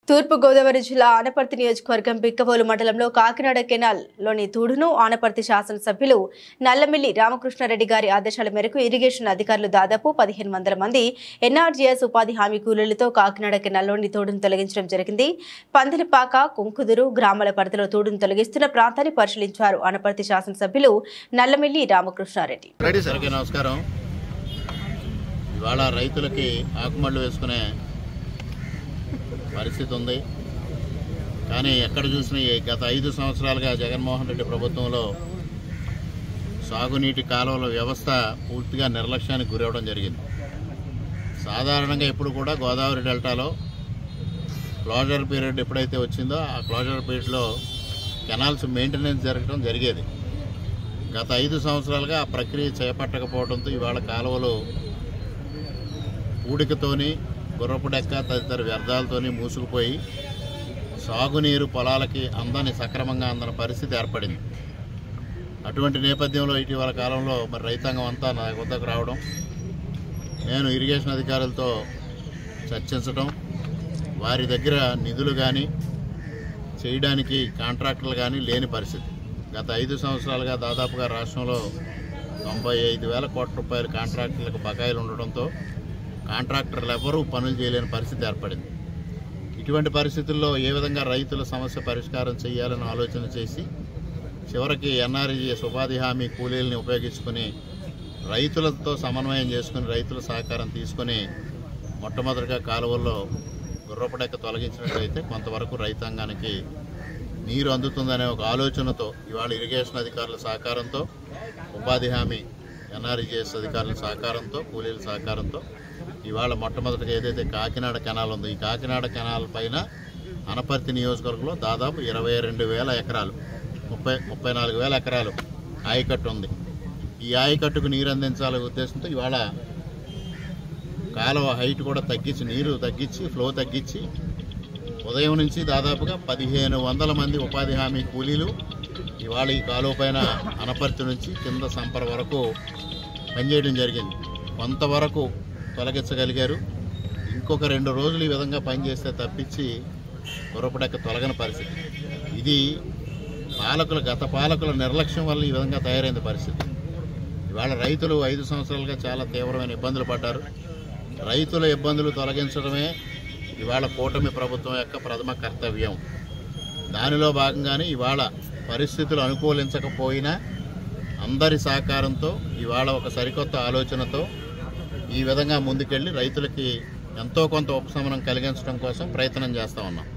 తూర్పుగోదావరి జిల్లా ఆనపర్తి నియోజకవర్గం బిక్కవోలు మండలంలో కాకినాడ కెనాల్ లోని తూడును ఆనపర్తి శాసనసభ్యులు నల్లమిల్లి రామకృష్ణారెడ్డి గారి ఆదేశాల మేరకు ఇరిగేషన్ అధికారులు దాదాపు పదిహేను వందల మంది ఎన్ఆర్జీఎస్ ఉపాధి హామీ కూలీలతో కాకినాడ కెనాల్లోని తూడును తొలగించడం జరిగింది పందిలిపాక కుంకుదురు గ్రామాల పరిధిలో తూడును తొలగిస్తున్న ప్రాంతాన్ని పరిశీలించారు ఆనపర్తి శాసనసభ్యులు నల్లమిల్లి రామకృష్ణారెడ్డి రెడీ సార్ అందరికీ నమస్కారం ఇవాళ రైతులకి ఆకుమళ్ళు వేసుకునే పరిస్థితి ఉంది కానీ ఎక్కడ చూసినా ఈ గత ఐదు సంవత్సరాలుగా జగన్మోహన్ రెడ్డి ప్రభుత్వంలో సాగునీటి కాలువల వ్యవస్థ పూర్తిగా నిర్లక్ష్యానికి గురవడం జరిగింది సాధారణంగా ఇప్పుడు కూడా గోదావరి డెల్టాలో క్లోజర్ పీరియడ్ ఎప్పుడైతే వచ్చిందో ఆ క్లోజర్ పీరియడ్లో కెనాల్స్ మెయింటెనెన్స్ జరగడం జరిగేది గత ఐదు సంవత్సరాలుగా ఆ ప్రక్రియ చేపట్టకపోవడంతో ఇవాళ కాలువలు పూడికతోని గుర్రపు డెక్క తదితర వ్యర్థాలతోని మూసుకుపోయి సాగునీరు పొలాలకి అందని సక్రమంగా అందని పరిస్థితి ఏర్పడింది అటువంటి నేపథ్యంలో ఇటీవల కాలంలో మరి రైతాంగం అంతా నా వద్దకు రావడం నేను ఇరిగేషన్ అధికారులతో చర్చించడం వారి దగ్గర నిధులు కానీ చేయడానికి కాంట్రాక్టర్లు కానీ లేని పరిస్థితి గత ఐదు సంవత్సరాలుగా దాదాపుగా రాష్ట్రంలో తొంభై ఐదు వేల కోట్ల రూపాయల కాంట్రాక్టర్లకు బకాయిలు ఉండడంతో కాంట్రాక్టర్లు ఎవరూ పనులు చేయలేని పరిస్థితి ఏర్పడింది ఇటువంటి పరిస్థితుల్లో ఏ విధంగా రైతుల సమస్య పరిష్కారం చేయాలని ఆలోచన చేసి చివరికి ఎన్ఆర్జీఎస్ ఉపాధి హామీ కూలీలని ఉపయోగించుకుని రైతులతో సమన్వయం చేసుకుని రైతుల సహకారం తీసుకొని మొట్టమొదటిగా కాలువల్లో గుర్రపడెక్క తొలగించినట్లయితే కొంతవరకు రైతాంగానికి నీరు అందుతుందనే ఒక ఆలోచనతో ఇవాళ ఇరిగేషన్ అధికారుల సహకారంతో ఉపాధి హామీ ఎన్ఆర్జీఎస్ అధికారుల సహకారంతో కూలీల సహకారంతో ఇవాళ మొట్టమొదటిగా ఏదైతే కాకినాడ కెనాల్ ఉందో ఈ కాకినాడ కెనాల్ పైన అనపర్తి నియోజకవర్గంలో దాదాపు ఇరవై రెండు వేల ఎకరాలు ముప్పై ముప్పై నాలుగు వేల ఎకరాలు ఆయకట్టు ఉంది ఈ ఆయకట్టుకు నీరు అందించాలనే ఉద్దేశంతో ఇవాళ కాలువ హైట్ కూడా తగ్గించి నీరు తగ్గించి ఫ్లో తగ్గించి ఉదయం నుంచి దాదాపుగా పదిహేను వందల మంది ఉపాధి హామీ కూలీలు ఇవాళ ఈ కాలువ పైన అనపర్తి నుంచి కింద సంపర వరకు పనిచేయడం జరిగింది కొంతవరకు తొలగించగలిగారు ఇంకొక రెండు రోజులు ఈ విధంగా పనిచేస్తే తప్పించి గుర్రపడెక్క తొలగని పరిస్థితి ఇది పాలకుల గత పాలకుల నిర్లక్ష్యం వల్ల ఈ విధంగా తయారైంది పరిస్థితి ఇవాళ రైతులు ఐదు సంవత్సరాలుగా చాలా తీవ్రమైన ఇబ్బందులు పడ్డారు రైతుల ఇబ్బందులు తొలగించడమే ఇవాళ కూటమి ప్రభుత్వం యొక్క ప్రథమ కర్తవ్యం దానిలో భాగంగానే ఇవాళ పరిస్థితులు అనుకూలించకపోయినా అందరి సహకారంతో ఇవాళ ఒక సరికొత్త ఆలోచనతో ఈ విధంగా ముందుకెళ్ళి రైతులకి ఎంతో కొంత ఉపశమనం కలిగించడం కోసం ప్రయత్నం చేస్తూ ఉన్నాం